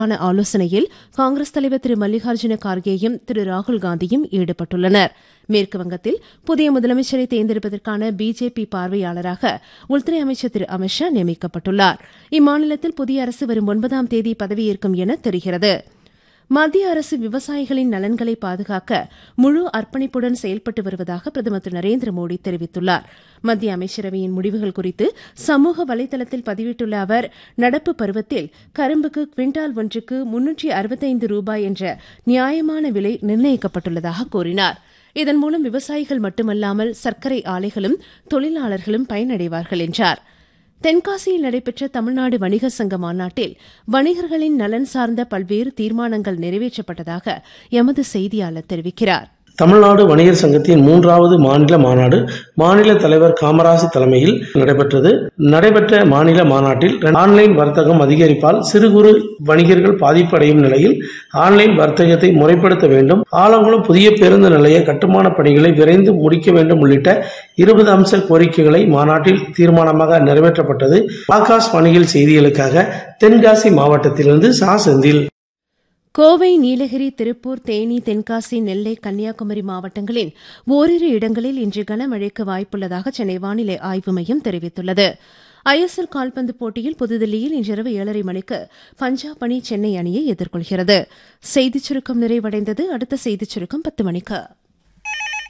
ஆன ஆலோசனையில் காங்கிரஸ் தலைவர் திரு மல்லிகார்ஜுன கார்கேயும் திரு ராகுல் காந்தியும் ஈடுபட்டுள்ளனர் மேற்கு வங்கத்தில் புதிய முதலமைச்சரை தேர்ந்தெடுப்பதற்கான பிஜேபி பார்வையாளராக உள்துறை அமைச்சர் திரு அமித்ஷா நியமிக்கப்பட்டுள்ளார் இம்மாநிலத்தில் புதிய அரசு வரும் ஒன்பதாம் தேதி பதவியேற்கும் என தெரிகிறது மத்திய அரசு விவசாயிகளின் நலன்களை பாதுகாக்க முழு அர்ப்பணிப்புடன் செயல்பட்டு வருவதாக பிரதமர் திரு நரேந்திர மோடி தெரிவித்துள்ளார் மத்திய அமைச்சரவையின் முடிவுகள் குறித்து சமூக வலைதளத்தில் பதிவிட்டுள்ள அவர் நடப்பு பருவத்தில் கரும்புக்கு குவிண்டால் ஒன்றுக்கு முன்னூற்றி அறுபத்தைந்து ரூபாய் என்ற நியாயமான விலை நிர்ணயிக்கப்பட்டுள்ளதாக கூறினார் இதன் மூலம் விவசாயிகள் மட்டுமல்லாமல் சர்க்கரை ஆலைகளும் தொழிலாளர்களும் பயனடைவார்கள் என்றார் தென்காசியில் நடைபெற்ற தமிழ்நாடு வணிகர் சங்க மாநாட்டில் வணிகர்களின் நலன் சார்ந்த பல்வேறு தீர்மானங்கள் நிறைவேற்றப்பட்டதாக எமது செய்தியாளர் தெரிவிக்கிறார் தமிழ்நாடு வணிகர் சங்கத்தின் மூன்றாவது மாநில மாநாடு மாநில தலைவர் காமராஜ் தலைமையில் நடைபெற்றது நடைபெற்ற மாநில மாநாட்டில் ஆன்லைன் வர்த்தகம் அதிகரிப்பால் சிறு குறு வணிகர்கள் பாதிப்படையும் நிலையில் ஆன்லைன் வர்த்தகத்தை முறைப்படுத்த வேண்டும் ஆலங்குளம் புதிய பேருந்து நிலைய கட்டுமான பணிகளை விரைந்து முடிக்க வேண்டும் உள்ளிட்ட இருபது அம்ச கோரிக்கைகளை மாநாட்டில் தீர்மானமாக நிறைவேற்றப்பட்டது ஆகாஷ் வாணிகள் செய்திகளுக்காக தென்காசி மாவட்டத்திலிருந்து சா செந்தில் கோவை நீலகிரி திருப்பூர் தேனி தென்காசி நெல்லை கன்னியாகுமரி மாவட்டங்களின் ஓரிரு இடங்களில் இன்று கனமழைக்கு வாய்ப்புள்ளதாக சென்னை வானிலை ஆய்வு மையம் தெரிவித்துள்ளது ஐஎஸ்எல் கால்பந்து போட்டியில் புதுதில்லியில் இன்றிரவு ஏழரை மணிக்கு பஞ்சாப் அணி சென்னை அணியை எதிர்கொள்கிறது செய்திச் சுருக்கம் நிறைவடைந்தது அடுத்த செய்திச் சுருக்கம் பத்து மணிக்கு